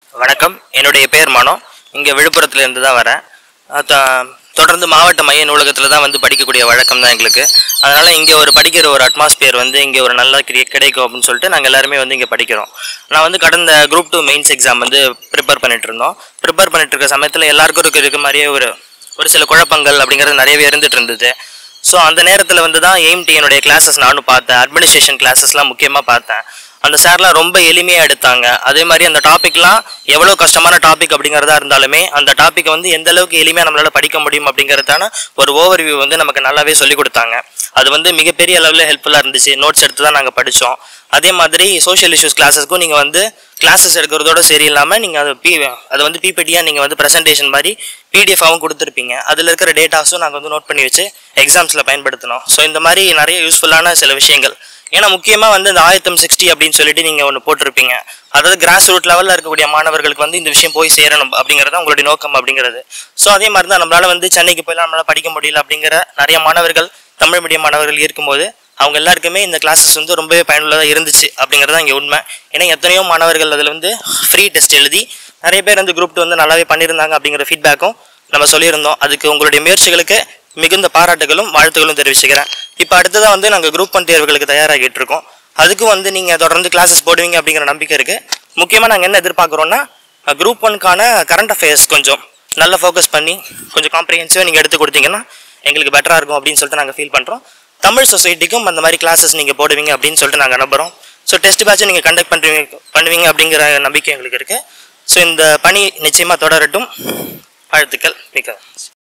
வணக்கம் என்னுடைய பேர் மனோ இங்கே விழுப்புரத்துலேருந்து தான் வரேன் அஹ் த- தொடர்ந்து மாவட்ட மைய நூலகத்தில் தான் வந்து படிக்கக்கூடிய வழக்கம் தான் எங்களுக்கு அதனால் இங்கே ஒரு படிக்கிற ஒரு அட்மாஸ்பியர் வந்து இங்கே ஒரு நல்ல கிரி கிடைக்கும் அப்படின்னு சொல்லிட்டு நாங்கள் எல்லாருமே வந்து இங்கே படிக்கிறோம் நான் வந்து கடந்த குரூப் டூ மெயின்ஸ் எக்ஸாம் வந்து ப்ரிப்பேர் பண்ணிட்டு இருந்தோம் ப்ரிப்பேர் பண்ணிட்டு இருக்க சமயத்தில் எல்லாருக்கும் இருக்க இருக்க மாதிரியே ஒரு ஒரு சில குழப்பங்கள் அப்படிங்கிறது நிறையவே இருந்துட்டு இருந்தது ஸோ அந்த நேரத்தில் வந்து தான் எய்ம் என்னுடைய கிளாஸஸ் நானும் பார்த்தேன் அட்மினிஸ்ட்ரேஷன் கிளாஸஸ்லாம் முக்கியமாக பார்த்தேன் அந்த சார்லாம் ரொம்ப எளிமையாக எடுத்தாங்க அதே மாதிரி அந்த டாபிக்லாம் எவ்வளோ கஷ்டமான டாபிக் அப்படிங்கிறதா இருந்தாலுமே அந்த டாப்பிக்கை வந்து எந்த அளவுக்கு எளிமையாக நம்மளால படிக்க முடியும் அப்படிங்கிறதான ஒரு ஓவர்வியூ வந்து நமக்கு நல்லாவே சொல்லி கொடுத்தாங்க அது வந்து மிகப்பெரிய அளவில் ஹெல்ப்ஃபுல்லாக இருந்துச்சு நோட்ஸ் எடுத்து தான் நாங்கள் படித்தோம் அதே மாதிரி சோஷியல் இஷ்யூஸ் கிளாஸஸ்க்கும் நீங்கள் வந்து கிளாஸஸ் எடுக்கிறதோட சரி இல்லாமல் நீங்கள் அதை பி அதை வந்து பிபிடியாக நீங்கள் வந்து ப்ரெசன்டேஷன் மாதிரி பிடிஎஃபாகவும் கொடுத்துருப்பீங்க அதில் இருக்கிற டேட்டாஸும் நாங்கள் வந்து நோட் பண்ணி வச்சு எக்ஸாம்ஸில் பயன்படுத்தினோம் ஸோ இந்த மாதிரி நிறைய யூஸ்ஃபுல்லான சில விஷயங்கள் ஏன்னா முக்கியமாக வந்து இந்த ஆயிரத்தம் சிக்ஸ்டி அப்படின்னு சொல்லிட்டு நீங்கள் ஒன்று போட்டிருப்பீங்க அதாவது கிராஸ் ரூட் லெவலில் இருக்கக்கூடிய மாணவர்களுக்கு வந்து இந்த விஷயம் போய் சேரணும் அப்படிங்கிறது தான் உங்களுடைய நோக்கம் அப்படிங்கிறது ஸோ அதே மாதிரி தான் நம்மளால வந்து சென்னைக்கு போயெல்லாம் நம்மளால படிக்க முடியல அப்படிங்கிற நிறைய மாணவர்கள் தமிழ் மீடியம் மாணவர்கள் இருக்கும்போது அவங்க எல்லாருக்குமே இந்த கிளாஸஸ் வந்து ரொம்பவே பயனுள்ளதாக இருந்துச்சு அப்படிங்கிறது தான் இங்கே உண்மை ஏன்னா எத்தனையோ மாணவர்கள் அதில் வந்து ஃப்ரீ டெஸ்ட் எழுதி நிறைய பேர் வந்து குரூப் வந்து நல்லாவே பண்ணியிருந்தாங்க அப்படிங்கிற ஃபீட்பேக்கும் நம்ம சொல்லியிருந்தோம் அதுக்கு உங்களுடைய முயற்சிகளுக்கு மிகுந்த பாராட்டுகளும் வாழ்த்துகளும் தெரிவிச்சுக்கிறேன் இப்போ அடுத்ததாக வந்து நாங்கள் குரூப் ஒன் தேர்வுகளுக்கு தயாராகிட்டு இருக்கோம் அதுக்கும் வந்து நீங்கள் தொடர்ந்து கிளாஸஸ் போடுவீங்க அப்படிங்கிற நம்பிக்கை இருக்குது முக்கியமாக நாங்கள் என்ன எதிர்பார்க்குறோன்னா குரூப் ஒன்க்கான கரண்ட் அஃபேர்ஸ் கொஞ்சம் நல்லா ஃபோக்கஸ் பண்ணி கொஞ்சம் காம்ப்ரிஹென்சிவாக நீங்கள் எடுத்து கொடுத்தீங்கன்னா எங்களுக்கு பெட்டராக இருக்கும் அப்படின்னு சொல்லிட்டு நாங்கள் ஃபீல் பண்ணுறோம் தமிழ் சொசைட்டிக்கும் அந்த மாதிரி கிளாஸஸ் நீங்கள் போடுவீங்க அப்படின்னு சொல்லிட்டு நாங்கள் நம்புகிறோம் ஸோ டெஸ்ட் பேட்சும் நீங்கள் கண்டக்ட் பண்ணுவீங்க பண்ணுவீங்க அப்படிங்கிற நம்பிக்கை எங்களுக்கு இருக்குது ஸோ இந்த பணி நிச்சயமாக தொடரட்டும் வாழ்த்துக்கள் மிக்க